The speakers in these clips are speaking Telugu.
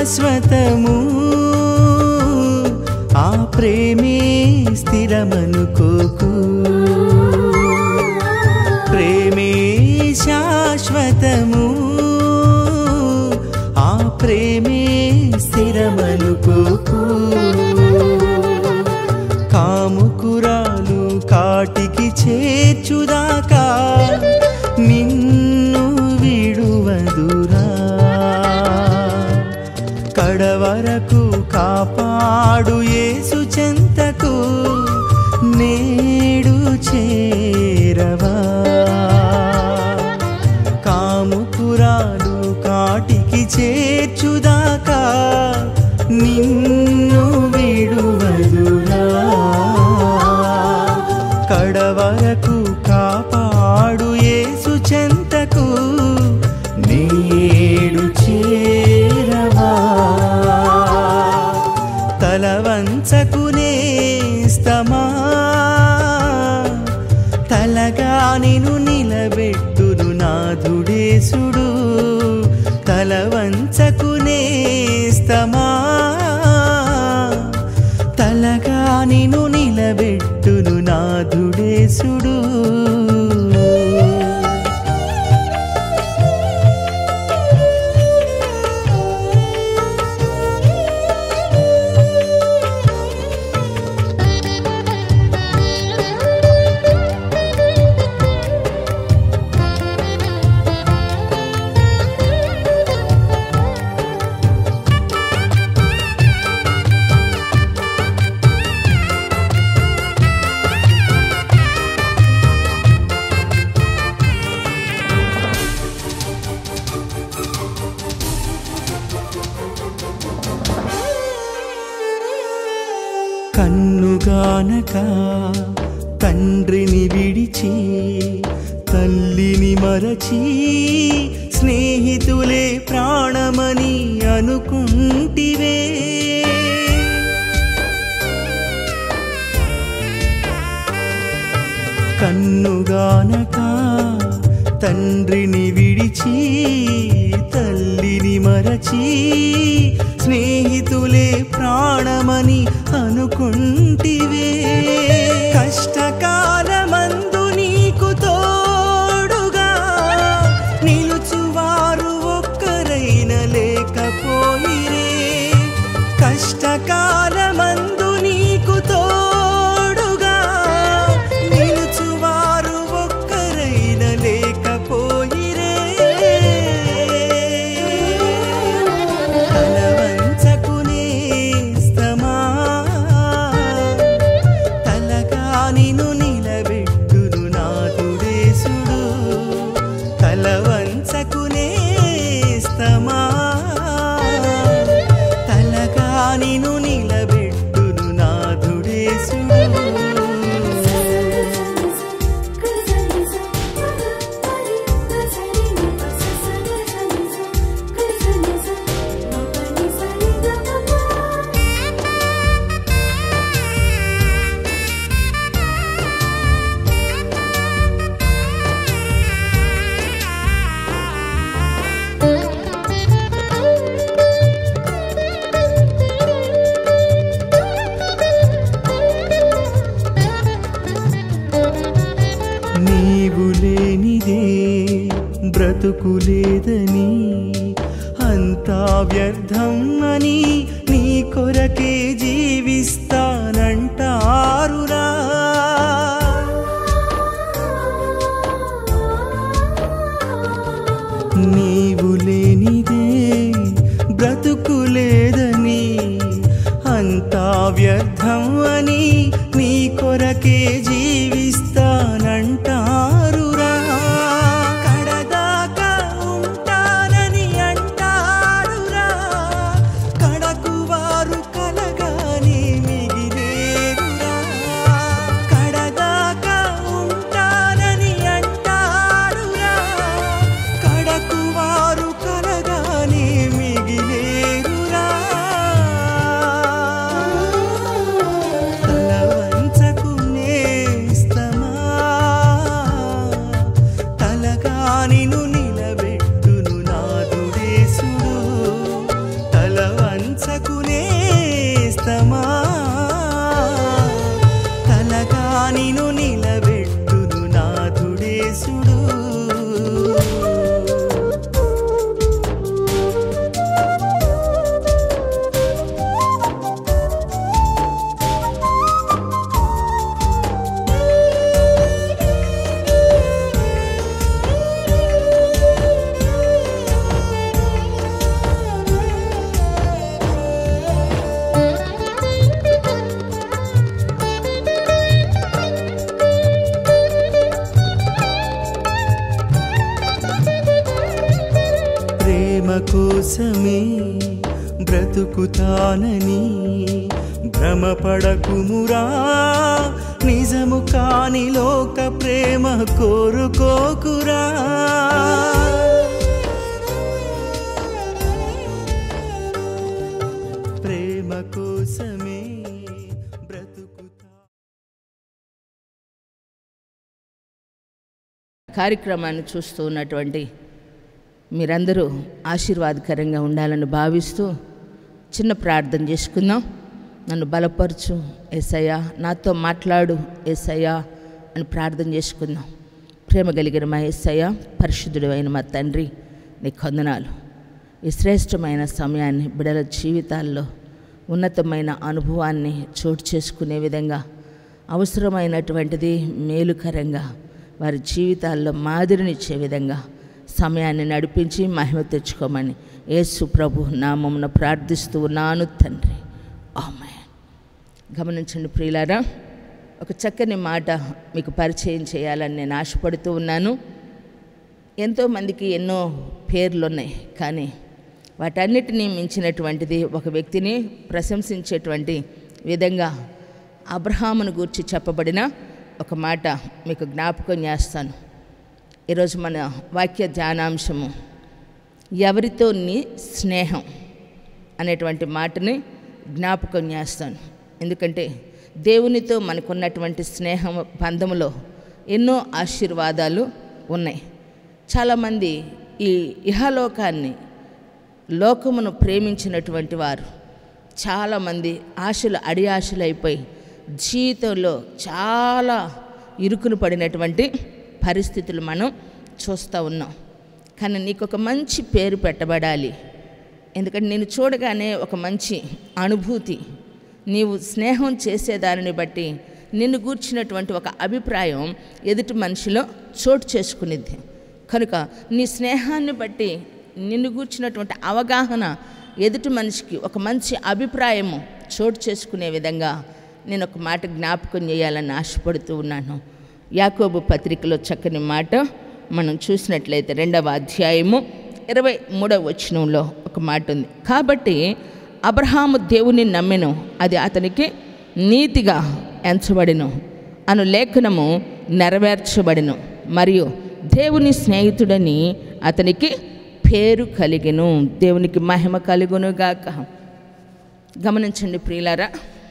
శాశ్వతము ఆ ప్రేమే స్థిరమనుకోకు ప్రేమే శాశ్వతము ఆ ప్రేమే స్థిరమనుకోకు కాముకురాలు కాటికి చేర్చుదాకా నిన్ను విడువదురా కడవరకు కాపాడు యేసు చెంతకు నేడు చేరవా కాముకురాలు కాటికి చేర్చుదాకా నిన్ను విడువదురా కడవరకు కాపాడు యేసు చెంతకు నేడు చేరవా తల వంచకునే స్తమా తలగా నిను నిలబెట్టును నాథుడేసుడు తల వంచకునే స్తమా తలగా నిను నిలబెట్టును నాథుడేసుడు కన్నుగానక తండ్రిని విడిచి తల్లిని మరచి స్నేహితులే ప్రాణమని అనుకుంటివే కన్నుగానక తండ్రిని విడిచి తల్లిని మరచి స్నేహితులే ప్రాణమని అనుకుంటివే కష్టకాలమందు నీకు తోడుగా నిలుచువారు ఒక్కరైన లేకపోయిరే కష్టకాలమందు నీకు తోడుగా నిలుచువారు ఒక్కరైన లేకపోయిరే తల వంచకునే స్తమా తలగా నిను నిలబెట్టును నాథుడేసుడు తల వంచకునే స్తమా తలగా నిను నిలబెట్టును నాథుడేసుడు నీవు లేనిదే బ్రతుకులేదని అంతా వ్యర్థం అని నీ కొరకే జీవిస్తానంటారురా నీవు లేనిదే బ్రతుకులేదని అంతా వ్యర్థం అని నీ కొరకే జీవిస్తానంటారురా కడదాకా ఉంటానని అంటారురా కడకు వారు కలగానే మిగిలేరురా కడదాకా ఉంటానని అంటారురా కడకు వారు కలగానే మిగిలేరురా తల వంచకునే స్తమా తలగా నిను నిలబెట్టును నాదుడేసుడు తల ప్రేమ కోసమే బ్రతుకుతానని భ్రమపడకుమురా నిజము కాని లోక ప్రేమ కోరుకోకురా ప్రేమ కోసమే బ్రతుకుతా కార్యక్రమాన్ని చూస్తూ ఉన్నటువంటి మీరందరూ ఆశీర్వాదకరంగా ఉండాలని భావిస్తూ చిన్న ప్రార్థన చేసుకుందాం నన్ను బలపరచు ఏసయ్యా నాతో మాట్లాడు ఏసయ్యా అని ప్రార్థన చేసుకుందాం ప్రేమ కలిగిన మా ఏసయ్య పరిశుద్ధుడు అయిన మా తండ్రి నీ కొందనాలు ఈ శ్రేష్టమైన సమయాన్ని బిడల జీవితాల్లో ఉన్నతమైన అనుభవాన్ని చోటు చేసుకునే విధంగా అవసరమైనటువంటిది మేలుకరంగా వారి జీవితాల్లో మాదిరినిచ్చే విధంగా సమయాన్ని నడిపించి మహిమ తెచ్చుకోమని యేసు ప్రభు నామమున ప్రార్థిస్తూ ఉన్నాను తండ్రి ఆమె గమనించండి ప్రియులారా ఒక చక్కని మాట మీకు పరిచయం చేయాలని నేను ఆశపడుతూ ఉన్నాను ఎంతోమందికి ఎన్నో పేర్లు ఉన్నాయి కానీ వాటన్నిటినీ మించినటువంటిది ఒక వ్యక్తిని ప్రశంసించేటువంటి విధంగా అబ్రహామును గూర్చి చెప్పబడిన ఒక మాట మీకు జ్ఞాపకం చేస్తాను ఈరోజు మన వాక్య ధ్యానాంశము ఎవరితో నీ స్నేహం అనేటువంటి మాటని జ్ఞాపకం చేస్తాను ఎందుకంటే దేవునితో మనకున్నటువంటి స్నేహం బంధములో ఎన్నో ఆశీర్వాదాలు ఉన్నాయి చాలామంది ఈ ఇహలోకాన్ని లోకమును ప్రేమించినటువంటి వారు చాలామంది ఆశలు అడి ఆశలైపోయి జీవితంలో చాలా ఇరుకును పడినటువంటి పరిస్థితులు మనం చూస్తూ ఉన్నాం కానీ నీకు ఒక మంచి పేరు పెట్టబడాలి ఎందుకంటే నేను చూడగానే ఒక మంచి అనుభూతి నీవు స్నేహం చేసేదానిని బట్టి నిన్ను గూర్చినటువంటి ఒక అభిప్రాయం ఎదుటి మనిషిలో చోటు చేసుకునిద్ది కనుక నీ స్నేహాన్ని బట్టి నిన్ను గూర్చినటువంటి అవగాహన ఎదుటి మనిషికి ఒక మంచి అభిప్రాయము చోటు చేసుకునే విధంగా నేను ఒక మాట జ్ఞాపకం చేయాలని ఆశపడుతూ ఉన్నాను యాకోబు పత్రికలో చక్కని మాట మనం చూసినట్లయితే రెండవ అధ్యాయము ఇరవై మూడవ వచనంలో ఒక మాట ఉంది కాబట్టి అబ్రహాము దేవుని నమ్మెను అది అతనికి నీతిగా ఎంచబడిను అను లేఖనము నెరవేర్చబడిను మరియు దేవుని స్నేహితుడని అతనికి పేరు కలిగెను దేవునికి మహిమ కలుగును గాక గమనించండి ప్రియులారా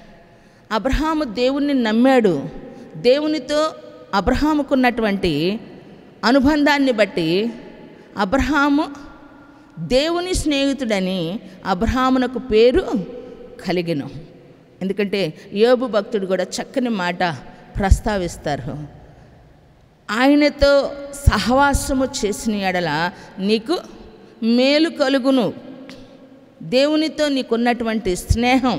అబ్రహాము దేవుణ్ణి నమ్మాడు దేవునితో అబ్రహాముకున్నటువంటి అనుబంధాన్ని బట్టి అబ్రహాము దేవుని స్నేహితుడని అబ్రహామునకు పేరు కలిగెను ఎందుకంటే యోబు భక్తుడు కూడా చక్కని మాట ప్రస్తావిస్తారు ఆయనతో సహవాసము చేసిన ఎడల నీకు మేలు కలుగును దేవునితో నీకున్నటువంటి స్నేహం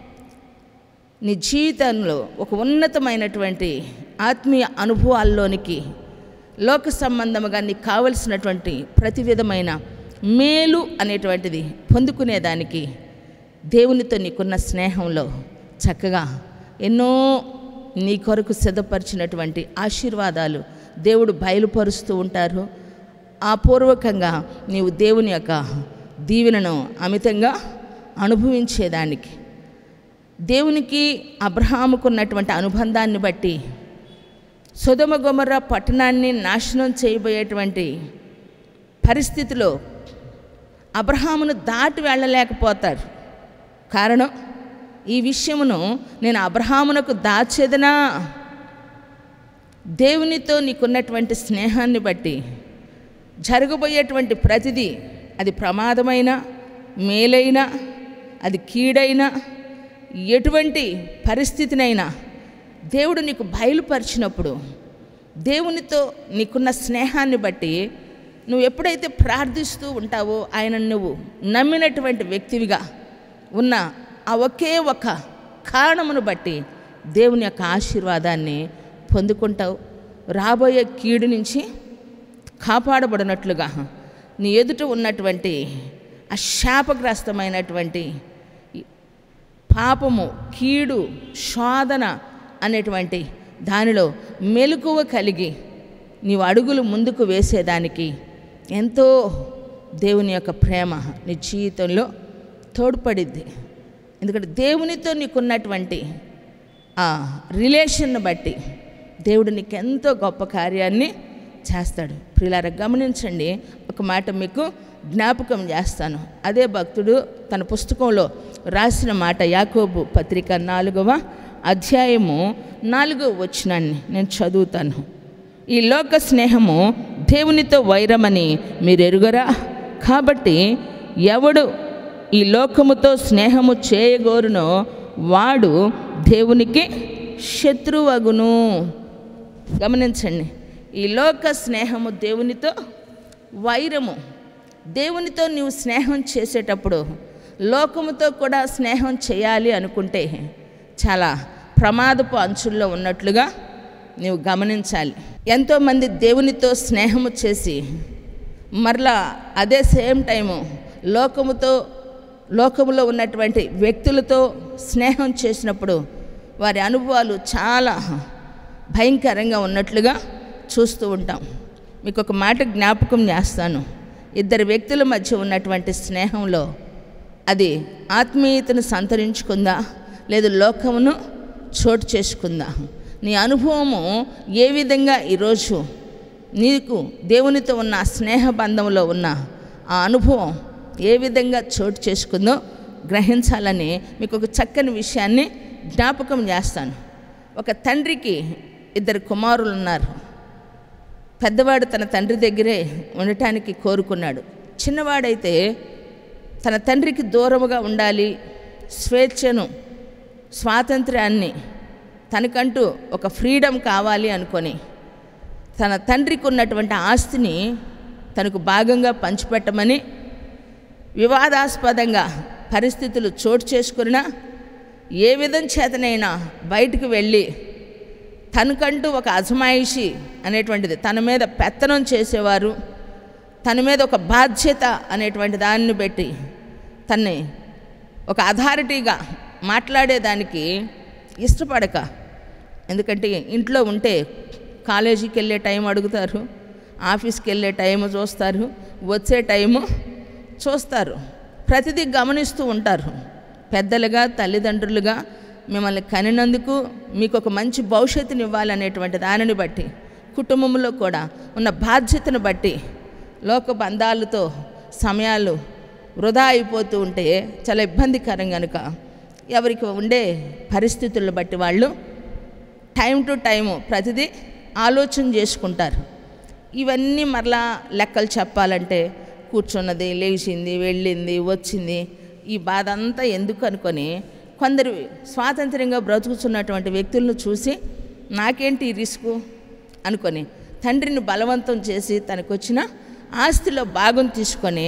నీ జీవితంలో ఒక ఉన్నతమైనటువంటి ఆత్మీయ అనుభవాల్లోనికి లోక సంబంధముగా నీకు కావలసినటువంటి ప్రతి విధమైన మేలు అనేటువంటిది పొందుకునేదానికి దేవునితో నీకున్న స్నేహంలో చక్కగా ఎన్నో నీ కొరకు సిద్ధపరిచినటువంటి ఆశీర్వాదాలు దేవుడు బయలుపరుస్తూ ఉంటారు ఆ పూర్వకంగా నీవు దేవుని యొక్క దీవెనను అమితంగా అనుభవించేదానికి దేవునికి అబ్రహాముకున్నటువంటి అనుబంధాన్ని బట్టి సుధమ గొమర పట్టణాన్ని నాశనం చేయబోయేటువంటి పరిస్థితిలో అబ్రహామును దాటి వెళ్ళలేకపోతారు కారణం ఈ విషయమును నేను అబ్రహామునకు దాచేదనా దేవునితో నీకున్నటువంటి స్నేహాన్ని బట్టి జరగబోయేటువంటి ప్రతిదీ అది ప్రమాదమైన మేలైన అది కీడైనా ఎటువంటి పరిస్థితినైనా దేవుడు నీకు బయలుపరిచినప్పుడు దేవునితో నీకున్న స్నేహాన్ని బట్టి నువ్వు ఎప్పుడైతే ప్రార్థిస్తూ ఉంటావో ఆయన నువ్వు నమ్మినటువంటి వ్యక్తివిగా ఉన్న ఆ ఒకే ఒక కారణమును బట్టి దేవుని యొక్క ఆశీర్వాదాన్ని పొందుకుంటావు రాబోయే కీడు నుంచి కాపాడబడినట్లుగా నీ ఎదుట ఉన్నటువంటి ఆ శాపగ్రస్తమైనటువంటి పాపము కీడు శోధన అనేటువంటి దానిలో మెలకువ కలిగి నీవు అడుగులు ముందుకు వేసేదానికి ఎంతో దేవుని యొక్క ప్రేమ నీ జీవితంలో తోడ్పడిద్ది ఎందుకంటే దేవునితో నీకున్నటువంటి ఆ రిలేషన్ను బట్టి దేవుడు నీకు ఎంతో గొప్ప కార్యాన్ని చేస్తాడు ప్రియులారా గమనించండి ఒక మాట మీకు జ్ఞాపకం చేస్తాను అదే భక్తుడు తన పుస్తకంలో రాసిన మాట యాకోబు పత్రిక నాలుగవ అధ్యాయము నాలుగవ వచనాన్ని నేను చదువుతాను ఈ లోక స్నేహము దేవునితో వైరమని మీరు ఎరుగరా కాబట్టి ఎవడు ఈ లోకముతో స్నేహము చేయగోరునో వాడు దేవునికి శత్రువగును గమనించండి ఈ లోక స్నేహము దేవునితో వైరము దేవునితో నీవు స్నేహం చేసేటప్పుడు లోకముతో కూడా స్నేహం చేయాలి అనుకుంటే చాలా ప్రమాదపు అంచుల్లో ఉన్నట్లుగా నీవు గమనించాలి ఎంతోమంది దేవునితో స్నేహము చేసి మరలా అదే సేమ్ టైము లోకముతో లోకములో ఉన్నటువంటి వ్యక్తులతో స్నేహం చేసినప్పుడు వారి అనుభవాలు చాలా భయంకరంగా ఉన్నట్లుగా చూస్తూ ఉంటాం మీకు ఒక మాట జ్ఞాపకం చేస్తాను ఇద్దరు వ్యక్తుల మధ్య ఉన్నటువంటి స్నేహంలో అది ఆత్మీయతను సంతరించుకుందా లేదు లోకమును చోటు చేసుకుందా నీ అనుభవము ఏ విధంగా ఈరోజు నీకు దేవునితో ఉన్న ఆ స్నేహ బంధంలో ఉన్న ఆ అనుభవం ఏ విధంగా చోటు చేసుకుందో గ్రహించాలని మీకు ఒక చక్కని విషయాన్ని జ్ఞాపకం చేస్తాను ఒక తండ్రికి ఇద్దరు కుమారులు ఉన్నారు పెద్దవాడు తన తండ్రి దగ్గరే ఉండటానికి కోరుకున్నాడు చిన్నవాడైతే తన తండ్రికి దూరముగా ఉండాలి స్వేచ్ఛను స్వాతంత్ర్యాన్ని తనకంటూ ఒక ఫ్రీడమ్ కావాలి అనుకొని తన తండ్రికి ఉన్నటువంటి ఆస్తిని తనకు భాగంగా పంచిపెట్టమని వివాదాస్పదంగా పరిస్థితులు చోటు చేసుకున్నా ఏ విధం చేతనైనా బయటికి వెళ్ళి తనకంటూ ఒక అజమాయిషి అనేటువంటిది తన మీద పెత్తనం చేసేవారు తన మీద ఒక బాధ్యత అనేటువంటి దాన్ని పెట్టి తన్ని ఒక అథారిటీగా మాట్లాడేదానికి ఇష్టపడక ఎందుకంటే ఇంట్లో ఉంటే కాలేజీకి వెళ్ళే టైం అడుగుతారు ఆఫీస్కి వెళ్ళే టైం చూస్తారు వచ్చే టైము చూస్తారు ప్రతిదీ గమనిస్తూ ఉంటారు పెద్దలుగా తల్లిదండ్రులుగా మిమ్మల్ని కనినందుకు మీకు ఒక మంచి భవిష్యత్తుని ఇవ్వాలనేటువంటి దానిని బట్టి కుటుంబంలో కూడా ఉన్న బాధ్యతను బట్టి లోక బంధాలతో సమయాలు వృధా అయిపోతూ ఉంటే చాలా ఇబ్బందికరం కనుక ఎవరికి ఉండే పరిస్థితులను బట్టి వాళ్ళు టైం టు టైము ప్రతిదీ ఆలోచన చేసుకుంటారు ఇవన్నీ మరలా లెక్కలు చెప్పాలంటే కూర్చున్నది లేచింది వెళ్ళింది వచ్చింది ఈ బాధ అంతా ఎందుకు అనుకొని కొందరు స్వాతంత్ర్యంగా బ్రతుకుతున్నటువంటి వ్యక్తులను చూసి నాకేంటి ఈ రిస్కు అనుకొని తండ్రిని బలవంతం చేసి తనకొచ్చిన ఆస్తిలో భాగం తీసుకొని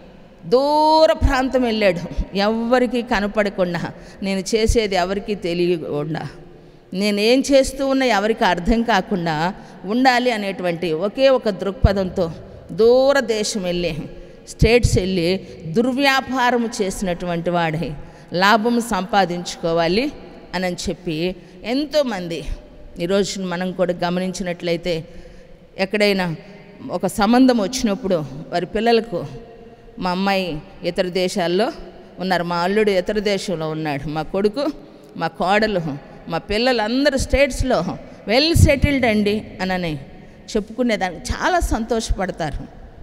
దూర ప్రాంతం వెళ్ళాడు ఎవ్వరికీ కనపడకుండా నేను చేసేది ఎవరికీ తెలియకుండా నేనేం చేస్తూ ఉన్నా ఎవరికి అర్థం కాకుండా ఉండాలి అనేటువంటి ఒకే ఒక దృక్పథంతో దూర దేశం వెళ్ళి స్టేట్స్ వెళ్ళి దుర్వ్యాపారం చేసినటువంటి వాడే లాభం సంపాదించుకోవాలి అని చెప్పి ఎంతోమంది ఈరోజు మనం కూడా గమనించినట్లయితే ఎక్కడైనా ఒక సంబంధం వచ్చినప్పుడు వారి పిల్లలకు మా అమ్మాయి ఇతర దేశాల్లో ఉన్నారు మా అల్లుడు ఇతర దేశంలో ఉన్నాడు మా కొడుకు మా కోడలు మా పిల్లలందరూ స్టేట్స్లో వెల్ సెటిల్డ్ అండి అనని చెప్పుకునేదానికి చాలా సంతోషపడతారు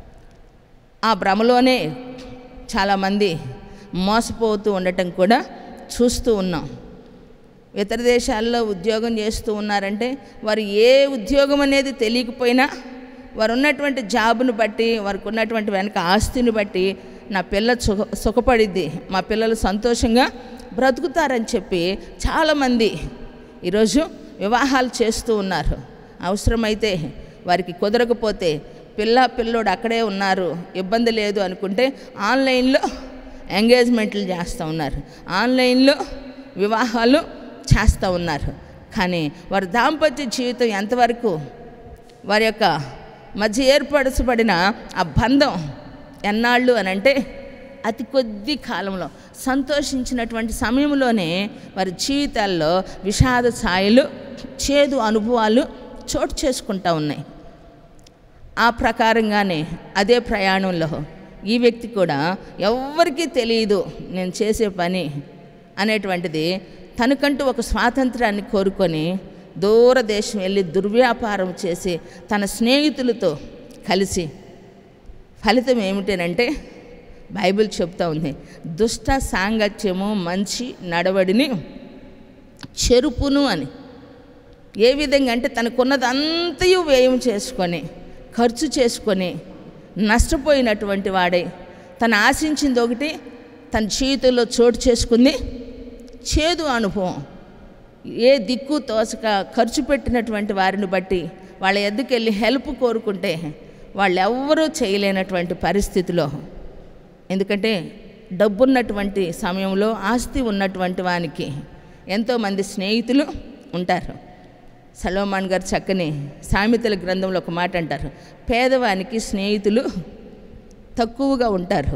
ఆ భ్రమలోనే చాలామంది మోసపోతూ ఉండటం కూడా చూస్తూ ఉన్నాం ఇతర దేశాల్లో ఉద్యోగం చేస్తూ ఉన్నారంటే వారు ఏ ఉద్యోగం అనేది తెలియకపోయినా వారు ఉన్నటువంటి జాబును బట్టి వారికి ఉన్నటువంటి వెనక ఆస్తిని బట్టి నా పిల్ల సుఖ సుఖపడిద్ది మా పిల్లలు సంతోషంగా బ్రతుకుతారని చెప్పి చాలామంది ఈరోజు వివాహాలు చేస్తూ ఉన్నారు అవసరమైతే వారికి కుదరకపోతే పిల్ల పిల్లోడు అక్కడే ఉన్నారు ఇబ్బంది లేదు అనుకుంటే ఆన్లైన్లో ఎంగేజ్మెంట్లు చేస్తూ ఉన్నారు ఆన్లైన్లో వివాహాలు చేస్తూ ఉన్నారు కానీ వారి దాంపత్య జీవితం ఎంతవరకు వారి యొక్క మధ్య ఏర్పరచబడిన ఆ బంధం ఎన్నాళ్ళు అని అంటే అతి కొద్ది కాలంలో సంతోషించినటువంటి సమయంలోనే వారి జీవితాల్లో విషాద ఛాయలు చేదు అనుభవాలు చోటు చేసుకుంటూ ఉన్నాయి ఆ ప్రకారంగానే అదే ప్రయాణంలో ఈ వ్యక్తి కూడా ఎవ్వరికీ తెలియదు నేను చేసే పని అనేటువంటిది తనకంటూ ఒక స్వాతంత్రాన్ని కోరుకొని దూరదేశం వెళ్ళి దుర్వ్యాపారం చేసి తన స్నేహితులతో కలిసి ఫలితం ఏమిటనంటే బైబిల్ చెప్తా ఉంది దుష్ట సాంగత్యము మంచి నడవడిని చెరుపును అని ఏ విధంగా అంటే తనకున్నదంతయు వ్యయం చేసుకొని ఖర్చు చేసుకొని నష్టపోయినటువంటి వాడే తను ఆశించింది ఒకటి తన జీవితంలో చోటు చేసుకుంది చేదు అనుభవం ఏ దిక్కు తోసక ఖర్చు పెట్టినటువంటి వారిని బట్టి వాళ్ళ ఎద్దుకెళ్ళి హెల్ప్ కోరుకుంటే వాళ్ళు ఎవ్వరూ చేయలేనటువంటి పరిస్థితిలో ఎందుకంటే డబ్బున్నటువంటి సమయంలో ఆస్తి ఉన్నటువంటి వానికి ఎంతోమంది స్నేహితులు ఉంటారు సలోమాన్ గారు చక్కని సామెతల గ్రంథంలో ఒక మాట అంటారు పేదవానికి స్నేహితులు తక్కువగా ఉంటారు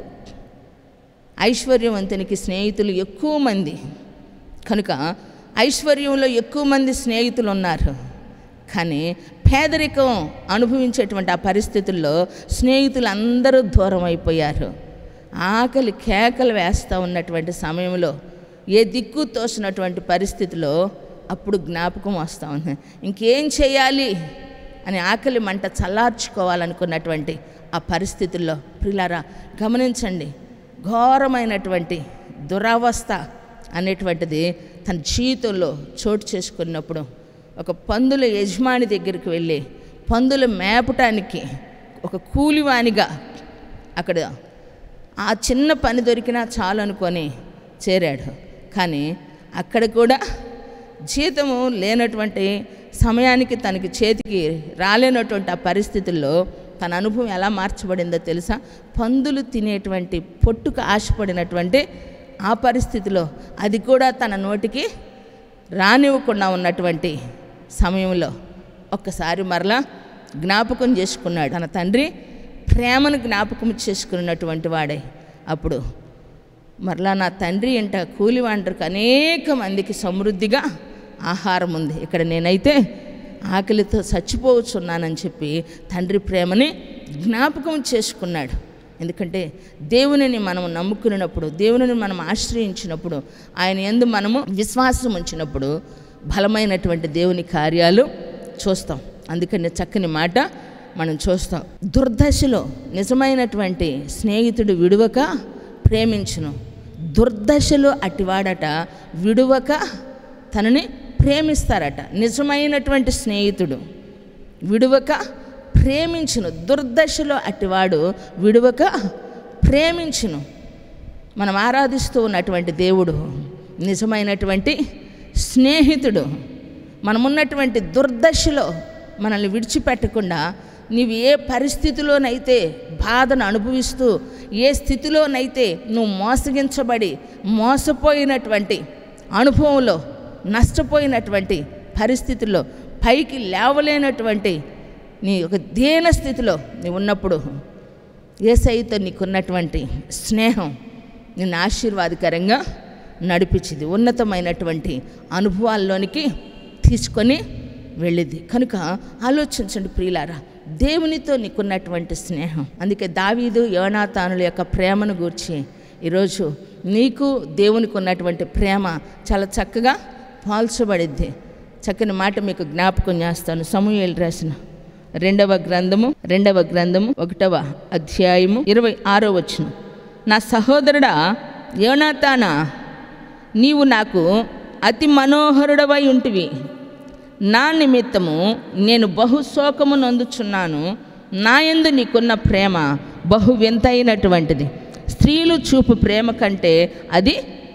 ఐశ్వర్యవంతునికి స్నేహితులు ఎక్కువ మంది కనుక ఐశ్వర్యంలో ఎక్కువ మంది స్నేహితులు ఉన్నారు కానీ పేదరికం అనుభవించేటువంటి ఆ పరిస్థితుల్లో స్నేహితులు అందరూ దూరం అయిపోయారు ఆకలి కేకలు వేస్తూ ఉన్నటువంటి సమయంలో ఏ దిక్కు తోసినటువంటి పరిస్థితిలో అప్పుడు జ్ఞాపకం వస్తూ ఉంది ఇంకేం చేయాలి అని ఆకలి మంట చల్లార్చుకోవాలనుకున్నటువంటి ఆ పరిస్థితుల్లో ప్రిలారా గమనించండి ఘోరమైనటువంటి దురవస్థ అనేటువంటిది తన జీవితంలో చోటు చేసుకున్నప్పుడు ఒక పందుల యజమాని దగ్గరికి వెళ్ళి పందులు మేపటానికి ఒక కూలివానిగా అక్కడ ఆ చిన్న పని దొరికినా చాలు అనుకొని చేరాడు కానీ అక్కడ కూడా జీతము లేనటువంటి సమయానికి తనకి చేతికి రాలేనటువంటి ఆ పరిస్థితుల్లో తన అనుభవం ఎలా మార్చబడిందో తెలుసా పందులు తినేటువంటి పొట్టుకు ఆశపడినటువంటి ఆ పరిస్థితిలో అది కూడా తన నోటికి రానివ్వకుండా ఉన్నటువంటి సమయంలో ఒక్కసారి మరలా జ్ఞాపకం చేసుకున్నాడు తన తండ్రి ప్రేమను జ్ఞాపకం చేసుకున్నటువంటి వాడే అప్పుడు మరలా నా తండ్రి ఇంట కూలివాండరికి అనేక మందికి సమృద్ధిగా ఆహారం ఉంది ఇక్కడ నేనైతే ఆకలితో చచ్చిపోవచ్చున్నానని చెప్పి తండ్రి ప్రేమని జ్ఞాపకం చేసుకున్నాడు ఎందుకంటే దేవునిని మనం నమ్ముకున్నప్పుడు దేవునిని మనం ఆశ్రయించినప్పుడు ఆయన ఎందు మనము విశ్వాసం ఉంచినప్పుడు బలమైనటువంటి దేవుని కార్యాలు చూస్తాం అందుకని చక్కని మాట మనం చూస్తాం దుర్దశలో నిజమైనటువంటి స్నేహితుడు విడువక ప్రేమించును దుర్దశలో అటివాడట విడువక తనని ప్రేమిస్తారట నిజమైనటువంటి స్నేహితుడు విడువక ప్రేమించును దుర్దశలో అటివాడు విడువక ప్రేమించును మనం ఆరాధిస్తూ ఉన్నటువంటి దేవుడు నిజమైనటువంటి స్నేహితుడు మనమున్నటువంటి దుర్దశలో మనల్ని విడిచిపెట్టకుండా నీవు ఏ పరిస్థితిలోనైతే బాధను అనుభవిస్తూ ఏ స్థితిలోనైతే నువ్వు మోసగించబడి మోసపోయినటువంటి అనుభవంలో నష్టపోయినటువంటి పరిస్థితుల్లో పైకి లేవలేనటువంటి నీ ఒక దీన స్థితిలో నీవు ఉన్నప్పుడు ఏసైతో నీకున్నటువంటి స్నేహం నిన్ను ఆశీర్వాదకరంగా నడిపించింది ఉన్నతమైనటువంటి అనుభవాల్లోనికి తీసుకొని వెళ్ళింది కనుక ఆలోచించండి ప్రియులారా దేవునితో నీకున్నటువంటి స్నేహం అందుకే దావీదు యోనాతానుల యొక్క ప్రేమను గూర్చి ఈరోజు నీకు దేవునికి ఉన్నటువంటి ప్రేమ చాలా చక్కగా పోల్చబడిద్ది చక్కని మాట మీకు జ్ఞాపకం చేస్తాను సమూహలు రాసిన రెండవ గ్రంథము రెండవ గ్రంథము ఒకటవ అధ్యాయము ఇరవై ఆరో వచ్చును నా సహోదరుడా యోనాతానా నీవు నాకు అతి మనోహరుడవై ఉంటివి నా నిమిత్తము నేను బహు శోకము నొందుచున్నాను నా యందు నీకున్న ప్రేమ బహు వింతైనటువంటిది స్త్రీలు చూపు ప్రేమ కంటే అది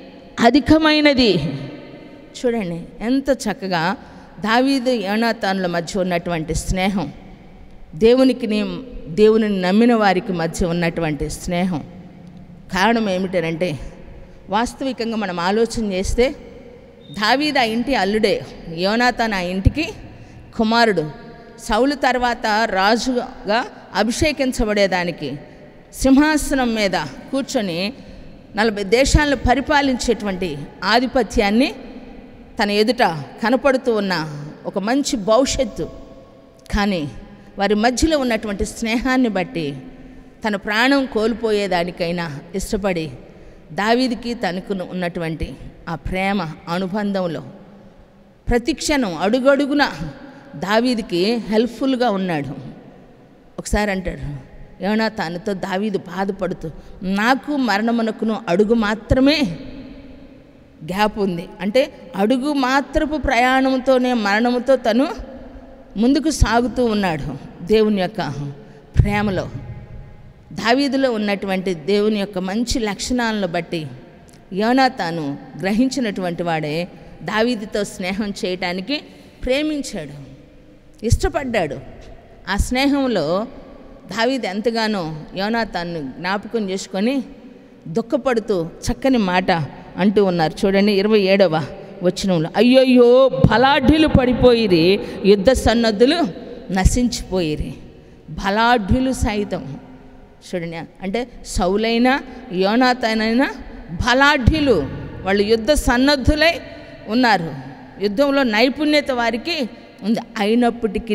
అధికమైనది చూడండి ఎంత చక్కగా దావీదు యోనాతానుల మధ్య ఉన్నటువంటి స్నేహం దేవునికి నీ- దేవునిని నమ్మిన వారికి మధ్య ఉన్నటువంటి స్నేహం కారణం ఏమిటనంటే వాస్తవికంగా మనం ఆలోచన చేస్తే దావీదు ఆ ఇంటి అల్లుడే యోనాతాన్ ఆ ఇంటికి కుమారుడు సౌలు తర్వాత రాజుగా అభిషేకించబడేదానికి సింహాసనం మీద కూర్చొని నలభై దేశాలను పరిపాలించేటువంటి ఆధిపత్యాన్ని తన ఎదుట కనపడుతూ ఉన్న ఒక మంచి భవిష్యత్తు కానీ వారి మధ్యలో ఉన్నటువంటి స్నేహాన్ని బట్టి తన ప్రాణం కోల్పోయేదానికైనా ఇష్టపడి దావీదికి తనకు ఉన్నటువంటి ఆ ప్రేమ అనుబంధంలో ప్రతి క్షణం అడుగడుగున దావీదికి హెల్ప్ఫుల్గా ఉన్నాడు ఒకసారి అంటాడు ఏమన్నా తనతో దావీదు బాధపడుతూ నాకు మరణమునకును అడుగు మాత్రమే గ్యాప్ ఉంది అంటే అడుగు మాత్రపు ప్రయాణంతోనే మరణముతో తను ముందుకు సాగుతూ ఉన్నాడు దేవుని యొక్క ప్రేమలో దావీదులో ఉన్నటువంటి దేవుని యొక్క మంచి లక్షణాలను బట్టి యోనా తాను గ్రహించినటువంటి వాడే దావీదుతో స్నేహం చేయటానికి ప్రేమించాడు ఇష్టపడ్డాడు ఆ స్నేహంలో దావీదు ఎంతగానో యోనా తాను జ్ఞాపకం చేసుకొని దుఃఖపడుతూ చక్కని మాట అంటూ ఉన్నారు చూడండి ఇరవై ఏడవ వచనంలో అయ్యయ్యో బలాఢ్యులు పడిపోయిరి యుద్ధ సన్నద్ధులు నశించిపోయిరి బలాఢ్యులు సైతం చూడండి అంటే సౌలైన యోనాతనైనా బలాఢ్యులు వాళ్ళు యుద్ధ సన్నద్ధులై ఉన్నారు యుద్ధంలో నైపుణ్యత వారికి ఉంది అయినప్పటికీ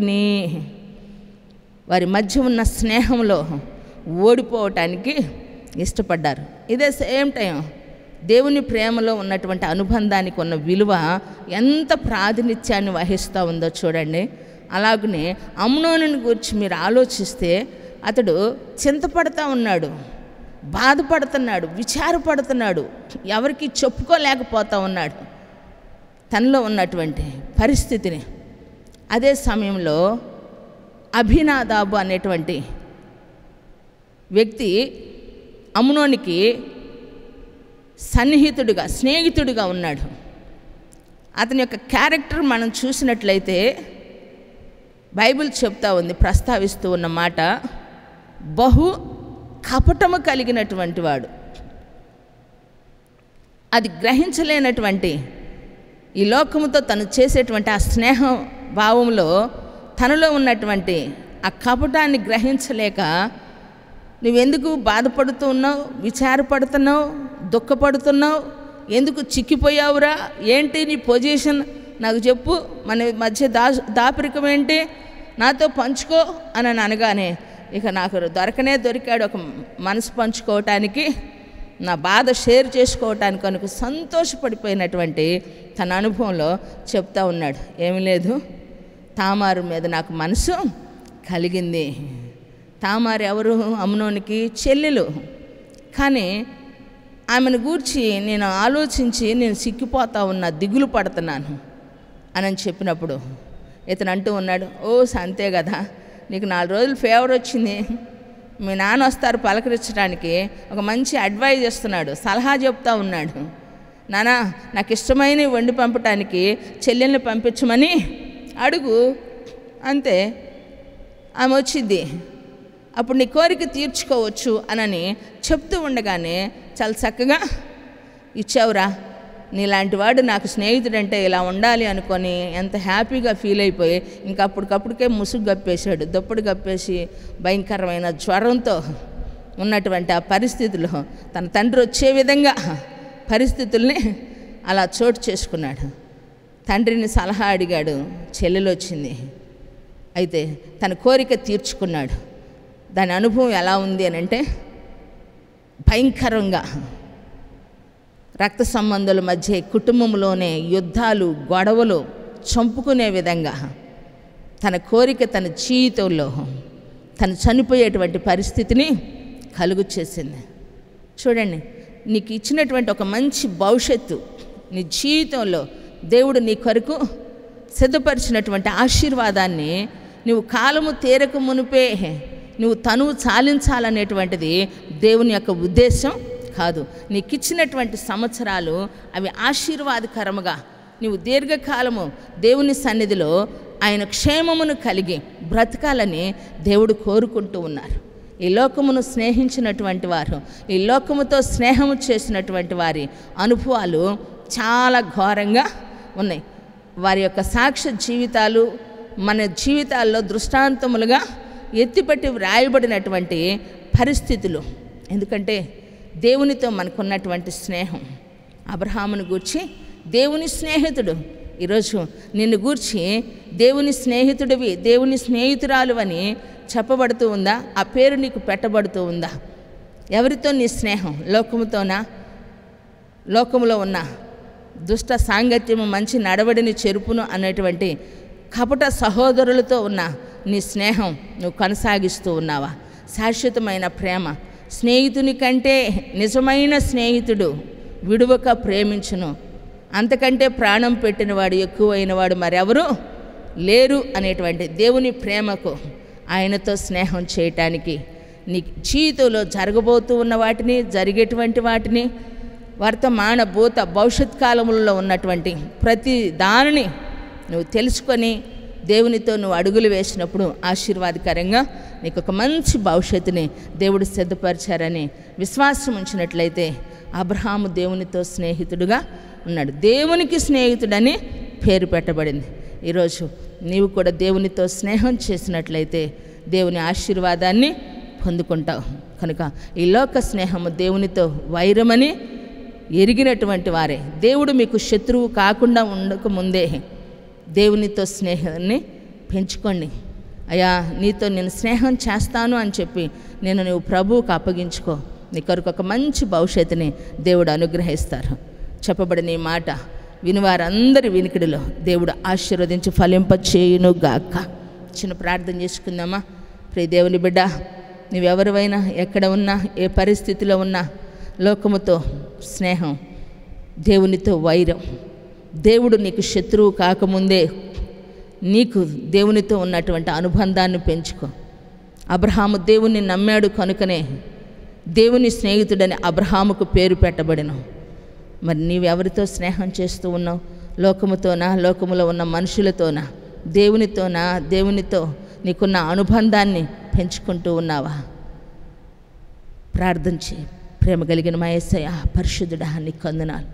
వారి మధ్య ఉన్న స్నేహంలో ఓడిపోవటానికి ఇష్టపడ్డారు ఇదే సేమ్ టైం దేవుని ప్రేమలో ఉన్నటువంటి అనుబంధానికి ఉన్న విలువ ఎంత ప్రాతినిధ్యాన్ని వహిస్తూ ఉందో చూడండి అలాగనే అమ్నోనుని గురించి మీరు ఆలోచిస్తే అతడు చింతపడతా ఉన్నాడు బాధపడుతున్నాడు విచారపడుతున్నాడు ఎవరికి చెప్పుకోలేకపోతా ఉన్నాడు తనలో ఉన్నటువంటి పరిస్థితిని అదే సమయంలో అభినాదాబు అనేటువంటి వ్యక్తి అమ్నోనికి సన్నిహితుడిగా స్నేహితుడిగా ఉన్నాడు అతని యొక్క క్యారెక్టర్ మనం చూసినట్లయితే బైబిల్ చెప్తా ఉంది ప్రస్తావిస్తూ ఉన్న మాట బహు కపటము కలిగినటువంటి వాడు అది గ్రహించలేనటువంటి ఈ లోకముతో తను చేసేటువంటి ఆ స్నేహ భావంలో తనలో ఉన్నటువంటి ఆ కపటాన్ని గ్రహించలేక నువ్వెందుకు బాధపడుతూ ఉన్నావు విచారపడుతున్నావు దుఃఖపడుతున్నావు ఎందుకు చిక్కిపోయావురా ఏంటి నీ పొజిషన్ నాకు చెప్పు మన మధ్య దా దాపరికం ఏంటి నాతో పంచుకో అని అని అనగానే ఇక నాకు దొరకనే దొరికాడు ఒక మనసు పంచుకోవటానికి నా బాధ షేర్ చేసుకోవటానికి కనుక సంతోషపడిపోయినటువంటి తన అనుభవంలో చెప్తా ఉన్నాడు ఏమీ లేదు తామారు మీద నాకు మనసు కలిగింది తామారు ఎవరు అమ్నోనికి చెల్లెలు కానీ ఆమెను గూర్చి నేను ఆలోచించి నేను సిక్కిపోతా ఉన్నా దిగులు పడుతున్నాను అని చెప్పినప్పుడు ఇతను అంటూ ఉన్నాడు ఓ అంతే కదా నీకు నాలుగు రోజులు ఫేవర్ వచ్చింది మీ నాన్న వస్తారు పలకరించడానికి ఒక మంచి అడ్వైజ్ ఇస్తున్నాడు సలహా చెప్తా ఉన్నాడు నానా నాకు ఇష్టమైన వండి పంపటానికి చెల్లెల్ని పంపించమని అడుగు అంతే ఆమె వచ్చింది అప్పుడు నీ కోరిక తీర్చుకోవచ్చు అనని చెప్తూ ఉండగానే చాలా చక్కగా ఇచ్చావురా నీలాంటి వాడు నాకు స్నేహితుడంటే ఇలా ఉండాలి అనుకొని ఎంత హ్యాపీగా ఫీల్ అయిపోయి ఇంకా అప్పటికప్పటికే ముసుగు గప్పేశాడు దుప్పటి గప్పేసి భయంకరమైన జ్వరంతో ఉన్నటువంటి ఆ పరిస్థితిలో తన తండ్రి వచ్చే విధంగా పరిస్థితుల్ని అలా చోటు చేసుకున్నాడు తండ్రిని సలహా అడిగాడు చెల్లెలు వచ్చింది అయితే తన కోరిక తీర్చుకున్నాడు దాని అనుభవం ఎలా ఉంది అని అంటే భయంకరంగా రక్త సంబంధాల మధ్య కుటుంబంలోనే యుద్ధాలు గొడవలు చంపుకునే విధంగా తన కోరిక తన జీవితంలో తను చనిపోయేటువంటి పరిస్థితిని కలుగు చేసింది చూడండి నీకు ఇచ్చినటువంటి ఒక మంచి భవిష్యత్తు నీ జీవితంలో దేవుడు నీ కొరకు సిద్ధపరిచినటువంటి ఆశీర్వాదాన్ని నువ్వు కాలము తీరక మునిపే నువ్వు తనువు చాలించాలనేటువంటిది దేవుని యొక్క ఉద్దేశం కాదు నీకు ఇచ్చినటువంటి సంవత్సరాలు అవి ఆశీర్వాదకరముగా నీవు దీర్ఘకాలము దేవుని సన్నిధిలో ఆయన క్షేమమును కలిగి బ్రతకాలని దేవుడు కోరుకుంటూ ఉన్నారు ఈ లోకమును స్నేహించినటువంటి వారు ఈ లోకముతో స్నేహము చేసినటువంటి వారి అనుభవాలు చాలా ఘోరంగా ఉన్నాయి వారి యొక్క సాక్ష్య జీవితాలు మన జీవితాల్లో దృష్టాంతములుగా ఎత్తిపట్టి వ్రాయబడినటువంటి పరిస్థితులు ఎందుకంటే దేవునితో మనకున్నటువంటి స్నేహం అబ్రహామును గూర్చి దేవుని స్నేహితుడు ఈరోజు నిన్ను గూర్చి దేవుని స్నేహితుడివి దేవుని స్నేహితురాలు అని చెప్పబడుతూ ఉందా ఆ పేరు నీకు పెట్టబడుతూ ఉందా ఎవరితో నీ స్నేహం లోకముతోనా లోకములో ఉన్న దుష్ట సాంగత్యము మంచి నడవడిని చెరుపును అనేటువంటి కపట సహోదరులతో ఉన్న నీ స్నేహం నువ్వు కొనసాగిస్తూ ఉన్నావా శాశ్వతమైన ప్రేమ స్నేహితుని కంటే నిజమైన స్నేహితుడు విడువక ప్రేమించును అంతకంటే ప్రాణం పెట్టినవాడు ఎక్కువైన వాడు మరెవరు లేరు అనేటువంటి దేవుని ప్రేమకు ఆయనతో స్నేహం చేయటానికి నీ జీవితంలో జరగబోతూ ఉన్న వాటిని జరిగేటువంటి వాటిని వర్తమాన భూత భవిష్యత్ కాలములలో ఉన్నటువంటి ప్రతి దానిని నువ్వు తెలుసుకొని దేవునితో నువ్వు అడుగులు వేసినప్పుడు ఆశీర్వాదకరంగా నీకు ఒక మంచి భవిష్యత్తుని దేవుడు సిద్ధపరిచారని విశ్వాసం ఉంచినట్లయితే అబ్రహాము దేవునితో స్నేహితుడుగా ఉన్నాడు దేవునికి స్నేహితుడని పేరు పెట్టబడింది ఈరోజు నీవు కూడా దేవునితో స్నేహం చేసినట్లయితే దేవుని ఆశీర్వాదాన్ని పొందుకుంటావు కనుక ఈ లోక స్నేహము దేవునితో వైరమని ఎరిగినటువంటి వారే దేవుడు మీకు శత్రువు కాకుండా ఉండకముందే దేవునితో స్నేహాన్ని పెంచుకోండి అయ్యా నీతో నేను స్నేహం చేస్తాను అని చెప్పి నేను నువ్వు ప్రభువుకు అప్పగించుకో నీ కొరకు ఒక మంచి భవిష్యత్తుని దేవుడు అనుగ్రహిస్తారు చెప్పబడిన ఈ మాట వినివారందరి వినికిడిలో దేవుడు ఆశీర్వదించి ఫలింప చేయును గాక చిన్న ప్రార్థన చేసుకుందామా ప్రియ దేవుని బిడ్డ నీవెవరివైనా ఎక్కడ ఉన్నా ఏ పరిస్థితిలో ఉన్నా లోకముతో స్నేహం దేవునితో వైరం దేవుడు నీకు శత్రువు కాకముందే నీకు దేవునితో ఉన్నటువంటి అనుబంధాన్ని పెంచుకో అబ్రహాము దేవుణ్ణి నమ్మాడు కనుకనే దేవుని స్నేహితుడని అబ్రహాముకు పేరు పెట్టబడిన మరి నీవెవరితో స్నేహం చేస్తూ ఉన్నావు లోకముతోనా లోకములో ఉన్న మనుషులతోనా దేవునితోనా దేవునితో నీకున్న అనుబంధాన్ని పెంచుకుంటూ ఉన్నావా ప్రార్థించి ప్రేమ కలిగిన మా యేసయ్య పరిశుద్ధుడా నీకు వందనాలు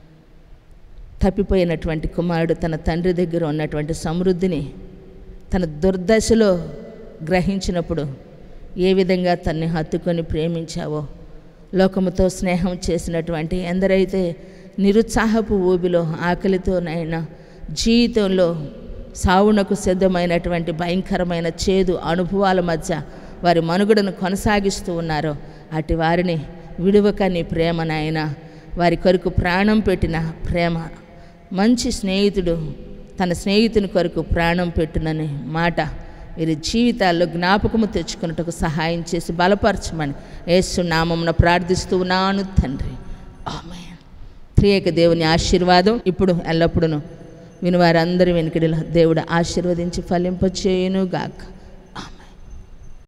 తప్పిపోయినటువంటి కుమారుడు తన తండ్రి దగ్గర ఉన్నటువంటి సమృద్ధిని తన దుర్దశలో గ్రహించినప్పుడు ఏ విధంగా తన్ని హత్తుకొని ప్రేమించావో లోకముతో స్నేహం చేసినటువంటి ఎందరైతే నిరుత్సాహపు ఊబిలో ఆకలితోనైనా జీవితంలో సావునకు సిద్ధమైనటువంటి భయంకరమైన చేదు అనుభవాల మధ్య వారి మనుగడను కొనసాగిస్తూ ఉన్నారో అటు వారిని విడువక నీ ప్రేమ నాయన వారి కొరకు ప్రాణం పెట్టిన ప్రేమ మంచి స్నేహితుడు తన స్నేహితుని కొరకు ప్రాణం పెట్టునని మాట వీరి జీవితాల్లో జ్ఞాపకము తెచ్చుకున్నట్టుకు సహాయం చేసి బలపరచమని యేసు నామమున ప్రార్థిస్తూ ఉన్నాను తండ్రి ఆమె త్రియేక దేవుని ఆశీర్వాదం ఇప్పుడు ఎల్లప్పుడూ వినివారందరి వెనుకడిలో దేవుడు ఆశీర్వదించి ఫలింపచేయును గాక